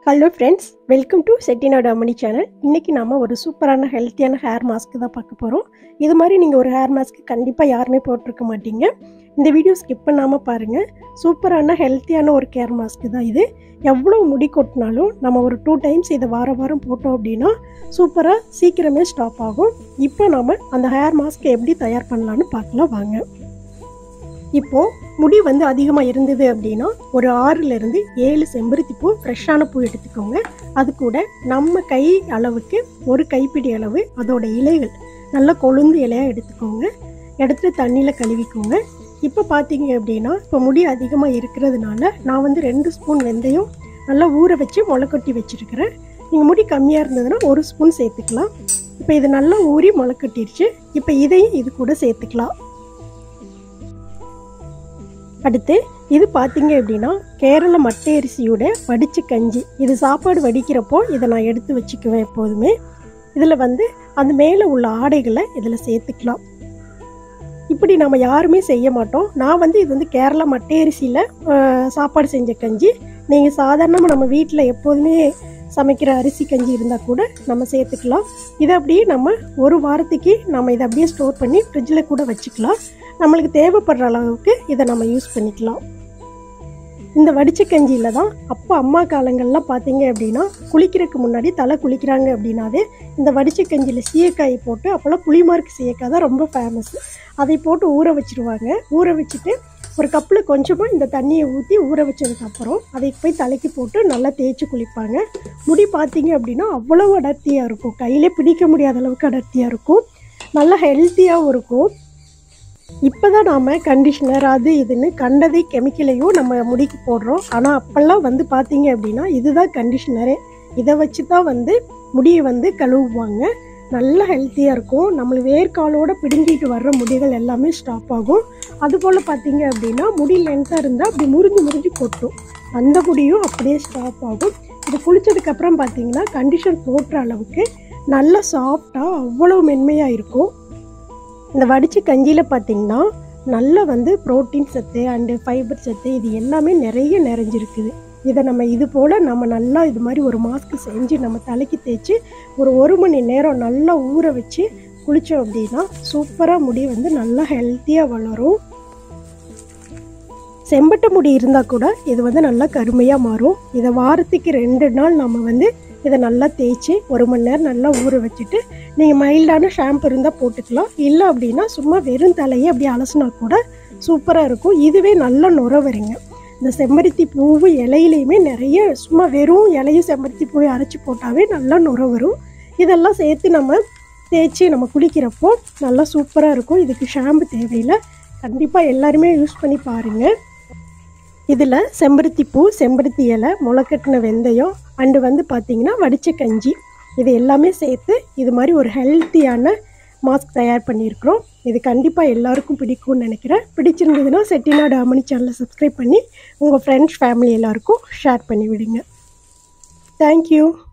hello friends welcome to Chettinad Ammani channel இன்றைக்கி நாம ஒரு சூப்பரான ஹெல்த்தியான ஹேர் மாஸ்க் தான் பார்க்க போகிறோம் இது மாதிரி நீங்கள் ஒரு ஹேர் மாஸ்க் கண்டிப்பாக யாருமே போட்டிருக்க மாட்டீங்க இந்த வீடியோ ஸ்கிப் பண்ணாமல் பாருங்கள் சூப்பரான ஹெல்த்தியான ஒரு கேர் மாஸ்க் தான் இது எவ்வளோ முடி கொட்டினாலும் நம்ம ஒரு டூ டைம்ஸ் இதை வார வாரம் போட்டோம் அப்படின்னா சூப்பராக சீக்கிரமே ஸ்டாப் ஆகும் இப்போ நாம் அந்த ஹேர் மாஸ்க்கை எப்படி தயார் பண்ணலான்னு பார்க்கலாம் வாங்க இப்போது முடி வந்து அதிகமாக இருந்தது அப்படின்னா ஒரு ஆறுலேருந்து ஏழு செம்பருத்தி பூ ஃப்ரெஷ்ஷான பூ எடுத்துக்கோங்க அது கூட நம்ம கை அளவுக்கு ஒரு கைப்பிடி அளவு அதோட இலைகள் நல்லா கொழுந்து இலையாக எடுத்துக்கோங்க எடுத்துட்டு தண்ணியில் கழுவிக்கோங்க இப்போ பார்த்தீங்க அப்படின்னா இப்போ முடி அதிகமாக இருக்கிறதுனால நான் வந்து ரெண்டு ஸ்பூன் வெந்தயம் நல்லா ஊற வச்சு முளைக்கட்டி வச்சுருக்கிறேன் நீங்கள் முடி கம்மியாக இருந்ததுன்னா ஒரு ஸ்பூன் சேர்த்துக்கலாம் இப்போ இது நல்லா ஊறி முளைக்கட்டிருச்சு இப்போ இதையும் இது கூட சேர்த்துக்கலாம் அடுத்து இது பார்த்தீங்க அப்படின்னா கேரள மட்டை அரிசியோட வடிச்ச கஞ்சி இது சாப்பாடு வடிக்கிறப்போ இதை நான் எடுத்து வச்சுக்குவேன் எப்போதுமே இதில் வந்து அந்த மேலே உள்ள ஆடைகளை இதில் சேர்த்துக்கலாம் இப்படி நம்ம யாருமே செய்ய மாட்டோம் நான் வந்து இது வந்து கேரளா மட்டை அரிசியில் சாப்பாடு செஞ்ச கஞ்சி நீங்கள் சாதாரணமாக நம்ம வீட்டில் எப்போதுமே சமைக்கிற அரிசி கஞ்சி இருந்தால் கூட நம்ம சேர்த்துக்கலாம் இதை அப்படியே நம்ம ஒரு வாரத்துக்கு நம்ம இதை அப்படியே ஸ்டோர் பண்ணி ஃப்ரிட்ஜில் கூட வச்சுக்கலாம் நம்மளுக்கு தேவைப்படுற அளவுக்கு இதை நம்ம யூஸ் பண்ணிக்கலாம் இந்த வடிச்ச கஞ்சியில் தான் அப்போ அம்மா காலங்கள்லாம் பார்த்தீங்க அப்படின்னா குளிக்கிறதுக்கு முன்னாடி தலை குளிக்கிறாங்க அப்படின்னாவே இந்த வடிச்ச கஞ்சியில் சீயக்காய் போட்டு அப்போல்லாம் புளிமார்க் சீயக்காய் தான் ரொம்ப ஃபேமஸ் அதை போட்டு ஊற வச்சுருவாங்க ஊற வச்சுட்டு ஒரு கப்பில் கொஞ்சமாக இந்த தண்ணியை ஊற்றி ஊற வச்சதுக்கப்புறம் அதை போய் தலைக்கு போட்டு நல்லா தேய்ச்சி குளிப்பாங்க முடி பார்த்தீங்க அப்படின்னா அவ்வளோ அடர்த்தியாக இருக்கும் கையிலே பிடிக்க முடியாத அளவுக்கு அடர்த்தியாக இருக்கும் நல்லா ஹெல்த்தியாகவும் இருக்கும் இப்போ தான் நாம் கண்டிஷனர் அது இதுன்னு கண்டதை கெமிக்கலையும் நம்ம முடிக்கு போடுறோம் ஆனால் அப்போல்லாம் வந்து பார்த்தீங்க அப்படின்னா இதுதான் கண்டிஷனரே இதை வச்சு தான் வந்து முடியை வந்து கழுவுவாங்க நல்ல ஹெல்த்தியாக இருக்கும் நம்மள வேர்க்காலோட பிடுங்கிட்டு வர்ற முடிகள் எல்லாமே ஸ்டாப் ஆகும் அதுபோல் பார்த்தீங்க அப்படின்னா முடி லென்த்தாக இருந்தால் அப்படி முறிஞ்சு முறிஞ்சு கொட்டும் அந்த முடியும் அப்படியே ஸ்டாப் ஆகும் இது குளித்ததுக்கப்புறம் பார்த்தீங்கன்னா கண்டிஷன் போட்டுற அளவுக்கு நல்லா சாஃப்டாக அவ்வளோ மென்மையாக இருக்கும் இந்த வடித்த கஞ்சியில் பார்த்தீங்கன்னா நல்ல வந்து ப்ரோட்டீன் சத்து அண்டு ஃபைபர் சத்து இது எல்லாமே நிறைய நிறைஞ்சிருக்குது இதை நம்ம இது போல் நம்ம நல்லா இது மாதிரி ஒரு மாஸ்க் செஞ்சு நம்ம தலைக்கு தேய்ச்சி ஒரு ஒரு மணி நேரம் நல்லா ஊற வச்சு குளித்தோம் அப்படின்னா சூப்பராக முடி வந்து நல்லா ஹெல்த்தியாக வளரும் செம்பட்டை முடி இருந்தால் கூட இது வந்து நல்லா கருமையாக மாறும் இதை வாரத்துக்கு ரெண்டு நாள் நம்ம வந்து இதை நல்லா தேய்ச்சி ஒரு மணி நேரம் நல்லா ஊற வச்சுட்டு நீங்கள் மைல்டான ஷாம்பு இருந்தால் போட்டுக்கலாம் இல்லை அப்படின்னா சும்மா வெறும் தலையை அப்படியே அலசினா கூட சூப்பராக இருக்கும் இதுவே நல்லா நுர வருங்க இந்த செம்பருத்தி பூவு இலையிலையுமே நிறைய சும்மா வெறும் இலையும் செம்பருத்தி பூவை அரைச்சி போட்டாவே நல்லா நுர வரும் இதெல்லாம் சேர்த்து நம்ம தேய்ச்சி நம்ம குளிக்கிறப்போ நல்லா சூப்பராக இருக்கும் இதுக்கு ஷாம்பு தேவையில்லை கண்டிப்பாக எல்லாருமே யூஸ் பண்ணி பாருங்கள் இதில் செம்பருத்தி பூ செம்பருத்தி இலை முளைக்கட்டின வெந்தயம் அண்டு வந்து பார்த்திங்கன்னா வடித்த கஞ்சி இது எல்லாமே சேர்த்து இது மாதிரி ஒரு ஹெல்த்தியான மாஸ்க் தயார் பண்ணியிருக்கிறோம் இது கண்டிப்பாக எல்லாருக்கும் பிடிக்கும்னு நினைக்கிறேன் பிடிச்சிருந்ததுன்னா செட்டிநாடு அமனி சேனலை சப்ஸ்கிரைப் பண்ணி உங்கள் ஃப்ரெண்ட்ஸ் ஃபேமிலி எல்லாருக்கும் ஷேர் பண்ணி விடுங்க தேங்க்யூ